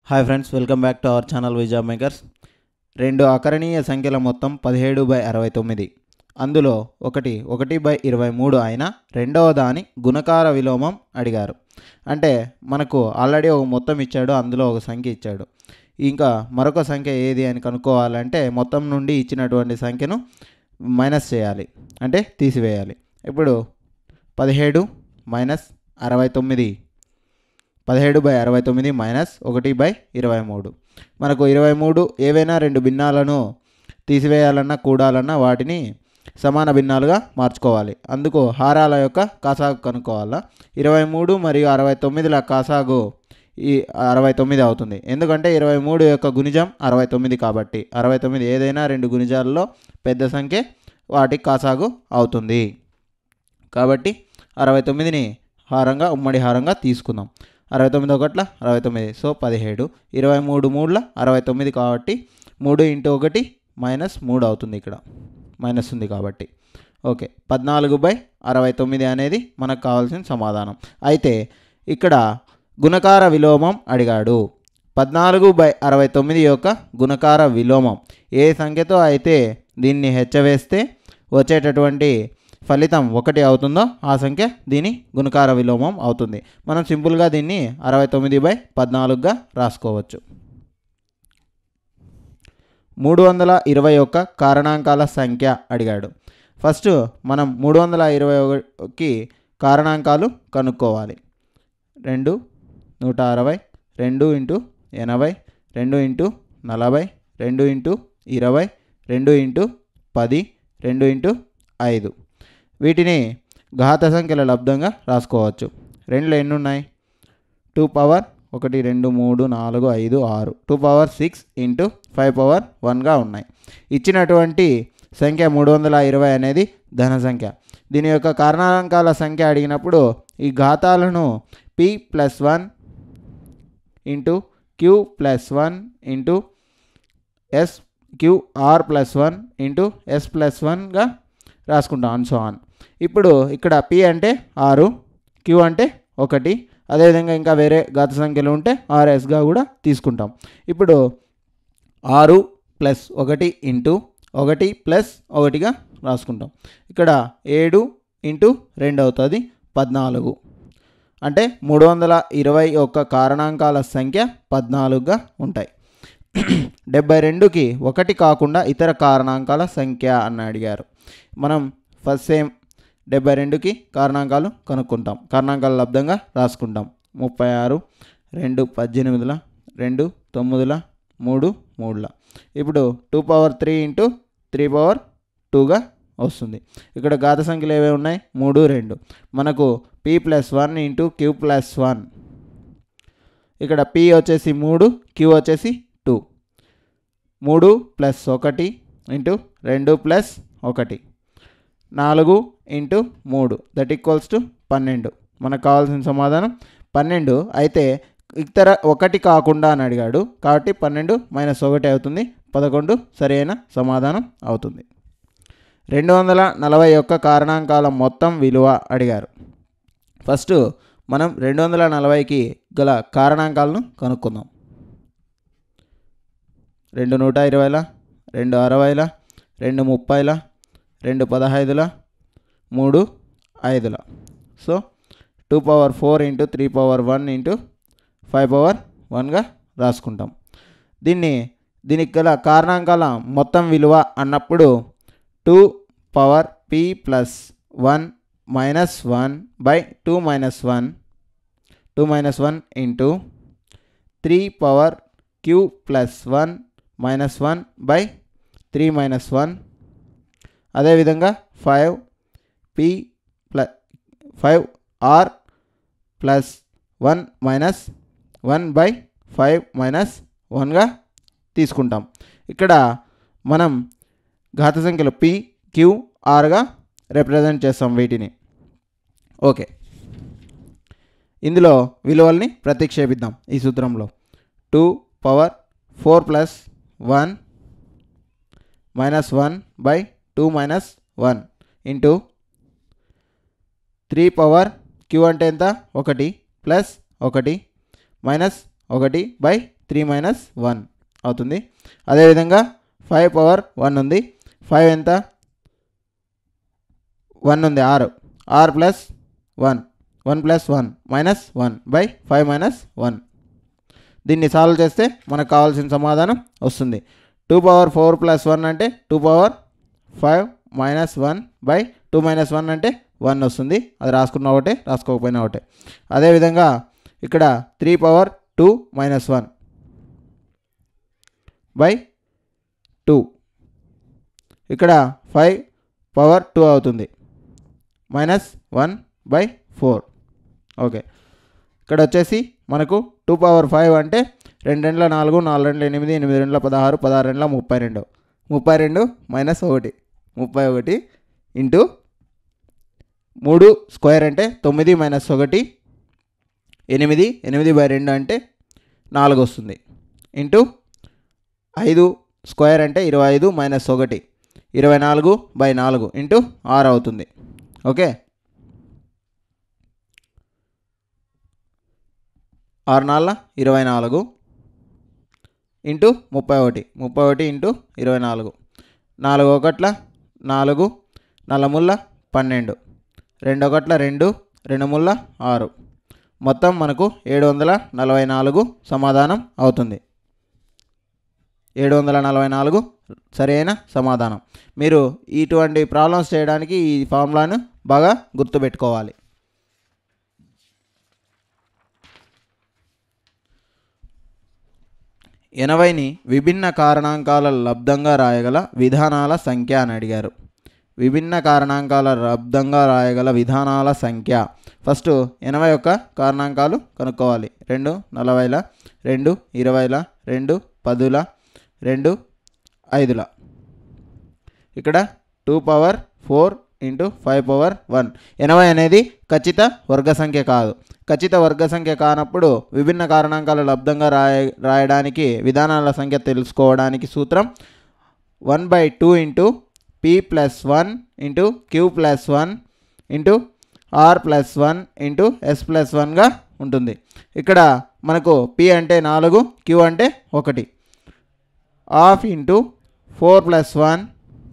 hi friends welcome back to our channel విజా makers రెండు అకరణీయ సంఖ్యల మొత్తం పదిహేడు బై అరవై తొమ్మిది అందులో ఒకటి ఒకటి బై ఇరవై మూడు అయిన రెండవ దాని గుణకార విలోమం అడిగారు అంటే మనకు ఆల్రెడీ ఒక మొత్తం ఇచ్చాడు అందులో ఒక సంఖ్య ఇచ్చాడు ఇంకా మరొక సంఖ్య ఏది అని కనుక్కోవాలంటే మొత్తం నుండి ఇచ్చినటువంటి సంఖ్యను మైనస్ చేయాలి అంటే తీసివేయాలి ఇప్పుడు పదిహేడు మైనస్ అరవై తొమ్మిది పదిహేడు బై అరవై తొమ్మిది మైనస్ ఒకటి బై ఇరవై మూడు మనకు ఇరవై మూడు ఏవైనా రెండు భిన్నాలను తీసివేయాలన్నా కూడాలన్నా వాటిని సమాన భిన్నాలుగా మార్చుకోవాలి అందుకు హారాల యొక్క కాసాగు కనుక్కోవాలా ఇరవై మూడు మరియు అరవై తొమ్మిదిల కాసాగు ఈ అరవై తొమ్మిది అవుతుంది ఎందుకంటే ఇరవై మూడు యొక్క గుణిజం అరవై తొమ్మిది కాబట్టి అరవై తొమ్మిది ఏదైనా రెండు గుణిజాలలో పెద్ద సంఖ్య వాటి కాసాగు అవుతుంది కాబట్టి అరవై తొమ్మిదిని హారంగా ఉమ్మడి హారంగా తీసుకుందాం అరవై తొమ్మిది ఒకట్ల అరవై తొమ్మిది సో పదిహేడు ఇరవై మూడు మూడుల అరవై తొమ్మిది కాబట్టి మూడు ఇంటూ ఒకటి మైనస్ మూడు అవుతుంది ఇక్కడ మైనస్ ఉంది కాబట్టి ఓకే పద్నాలుగు బై అరవై తొమ్మిది అనేది మనకు కావాల్సిన సమాధానం అయితే ఇక్కడ గుణకార విలోమం అడిగాడు పద్నాలుగు బై అరవై తొమ్మిది యొక్క గుణకార విలోమం ఏ సంఖ్యతో అయితే దీన్ని హెచ్చవేస్తే వచ్చేటటువంటి ఫలితం ఒకటి అవుతుందో ఆ సంఖ్య దీని గుణకార విలోమం అవుతుంది మనం సింపుల్గా దీన్ని అరవై తొమ్మిది బై పద్నాలుగుగా రాసుకోవచ్చు మూడు వందల ఇరవై ఒక్క కారణాంకాల సంఖ్య అడిగాడు ఫస్ట్ మనం మూడు వందల ఇరవై ఒకటి కారణాంకాలు కనుక్కోవాలి రెండు నూట అరవై రెండు ఇంటూ ఎనభై రెండు ఇంటూ నలభై రెండు ఇంటూ ఇరవై రెండు ఇంటూ పది రెండు ఇంటూ ఐదు వీటిని ఘాత సంఖ్యల లబ్ధంగా రాసుకోవచ్చు రెండులో ఎన్ని ఉన్నాయి టూ పవర్ ఒకటి రెండు మూడు నాలుగు ఐదు ఆరు two power six into five power వన్గా ఉన్నాయి ఇచ్చినటువంటి సంఖ్య మూడు వందల ఇరవై అనేది ధన సంఖ్య దీని యొక్క కారణాంకాల సంఖ్య అడిగినప్పుడు ఈ ఘాతాలను P plus one into queue plus one into S QR plus one into yes plus వన్గా రాసుకుంటాం అన్ సో ఆన్ ఇప్పుడు ఇక్కడ పి అంటే ఆరు క్యూ అంటే ఒకటి అదేవిధంగా ఇంకా వేరే గత సంఖ్యలు ఉంటే ఆర్ఎస్గా కూడా తీసుకుంటాం ఇప్పుడు ఆరు ప్లస్ ఒకటి ఇంటూ ఒకటి ప్లస్ ఒకటిగా రాసుకుంటాం ఇక్కడ ఏడు ఇంటూ రెండు అవుతుంది పద్నాలుగు అంటే మూడు వందల ఇరవై ఒక్క కారణాంకాల సంఖ్య పద్నాలుగుగా ఉంటాయి డెబ్బై రెండుకి ఒకటి కాకుండా ఇతర కారణాంకాల సంఖ్య అని అడిగారు మనం ఫస్ట్ సేమ్ డెబ్బై రెండుకి కారణాంకాలు కనుక్కుంటాం కారణాంకాల లబ్ధంగా రాసుకుంటాం ముప్పై ఆరు రెండు పద్దెనిమిదిల రెండు తొమ్మిదిల మూడు మూడుల ఇప్పుడు two power three into three power టూగా వస్తుంది ఇక్కడ ఘాత సంఖ్యలు ఏవే ఉన్నాయి మూడు రెండు మనకు P plus one into queue plus one ఇక్కడ పి వచ్చేసి మూడు క్యూ వచ్చేసి టూ మూడు ప్లస్ ఒకటి ఇంటూ రెండు ప్లస్ ఒకటి నాలుగు ఇంటూ మూడు దట్ ఈక్వల్స్ టు పన్నెండు మనకు కావాల్సిన సమాధానం పన్నెండు అయితే ఇతర ఒకటి కాకుండా అని అడిగాడు కాబట్టి పన్నెండు మైనస్ ఒకటి అవుతుంది పదకొండు సరైన సమాధానం అవుతుంది రెండు వందల నలభై ఒక్క కారణాంకాల మొత్తం విలువ అడిగారు ఫస్ట్ మనం రెండు వందల నలభైకి గల కారణాంకాలను కనుక్కుందాం రెండు నూట ఇరవైల రెండు అరవైల రెండు ముప్పైల రెండు పదహైదుల మూడు ఐదుల so two power four into three power one into five power వన్గా రాసుకుంటాం దీన్ని దీనికి గల కారణాంకాల మొత్తం విలువ అన్నప్పుడు two power P plus one minus one by two minus one two minus one into three power Q plus one minus one by three minus one అదేవిధంగా five P plus five R plus one minus one by five minus వన్గా తీసుకుంటాం ఇక్కడ మనం ఘాత సంఖ్యలు P Q ఆర్గా represent చేస్తాం వీటిని okay ఇందులో విలువల్ని ప్రతిక్షేపిద్దాం ఈ సూత్రంలో two power four plus one minus one by two minus one into three power q అంటే ఎంత ఒకటి ప్లస్ ఒకటి మైనస్ ఒకటి బై త్రీ మైనస్ వన్ అవుతుంది అదేవిధంగా ఫైవ్ పవర్ వన్ ఉంది ఫైవ్ ఎంత వన్ ఉంది ఆరు ఆరు plus one one plus one minus one by five minus one దీన్ని సాల్వ్ చేస్తే మనకు కావాల్సిన సమాధానం వస్తుంది two power four plus one అంటే two power five minus one by two minus one అంటే వన్ వస్తుంది అది రాసుకున్న ఒకటే రాసుకోకపోయినా ఒకటే అదేవిధంగా ఇక్కడ three power two minus one by two ఇక్కడ ఫైవ్ పవర్ టూ అవుతుంది minus one by four okay ఇక్కడ వచ్చేసి మనకు టూ పవర్ ఫైవ్ అంటే రెండు రెండ్ల నాలుగు నాలుగు రెండ్ల ఎనిమిది ఎనిమిది రెండ్ల పదహారు పదహారు రెండ్ల ముప్పై రెండు ముప్పై రెండు మైనస్ ఒకటి ముప్పై ఒకటి ఇంటూ మూడు స్క్వేర్ అంటే తొమ్మిది మైనస్ ఒకటి ఎనిమిది ఎనిమిది బై రెండు అంటే నాలుగు వస్తుంది ఇంటూ ఐదు స్క్వేర్ అంటే ఇరవై ఐదు మైనస్ ఒకటి ఇరవై నాలుగు బై నాలుగు ఇంటూ ఆరు అవుతుంది ఓకే ఆరు నాలుగు ఇరవై నాలుగు ఇంటూ ముప్పై ఒకటి ముప్పై ఒకటి ఇంటూ ఇరవై నాలుగు నాలుగు ఒకట్ల నాలుగు నలముళ్ళ పన్నెండు రెండు ఒకట్ల రెండు రెండు ముళ్ళ ఆరు మొత్తం మనకు ఏడు వందల నలభై నాలుగు సమాధానం అవుతుంది ఏడు వందల నలభై నాలుగు సరైన సమాధానం మీరు ఇటువంటి ప్రాబ్లమ్స్ చేయడానికి ఈ ఫార్ములాను బాగా గుర్తుపెట్టుకోవాలి ఎనభైని విభిన్న కారణాంకాల లబ్ధంగా రాయగల విధానాల సంఖ్య అని అడిగారు విభిన్న కారణాంకాల లబ్ధంగా రాయగల విధానాల సంఖ్య ఫస్ట్ ఎనభై యొక్క కారణాంకాలు కనుక్కోవాలి రెండు నలభైల రెండు ఇరవైల రెండు పదుల రెండు ఐదుల ఇక్కడ two power four into five power one ఎనభై అనేది ఖచ్చిత వర్గ సంఖ్య కాదు ఖచ్చిత వర్గ సంఖ్య కానప్పుడు విభిన్న కారణాంకాలు లబ్ధంగా రాయ రాయడానికి విధానాల సంఖ్య తెలుసుకోవడానికి సూత్రం one by two into p plus one into queue plus one into r plus one into yes plus వన్గా ఉంటుంది ఇక్కడ మనకు పి అంటే నాలుగు క్యూ అంటే ఒకటి half into four plus one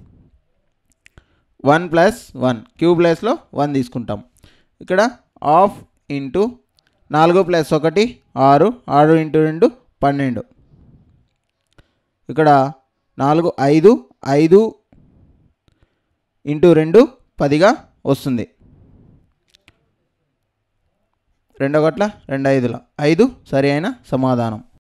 one plus one q ప్లస్లో వన్ తీసుకుంటాం ఇక్కడ హాఫ్ ఇంటూ నాలుగు ప్లస్ ఒకటి ఆరు ఆరు ఇంటూ రెండు పన్నెండు ఇక్కడ నాలుగు ఐదు ఐదు ఇంటూ రెండు పదిగా వస్తుంది రెండు ఒకట్ల రెండు ఐదుల ఐదు సరి అయిన సమాధానం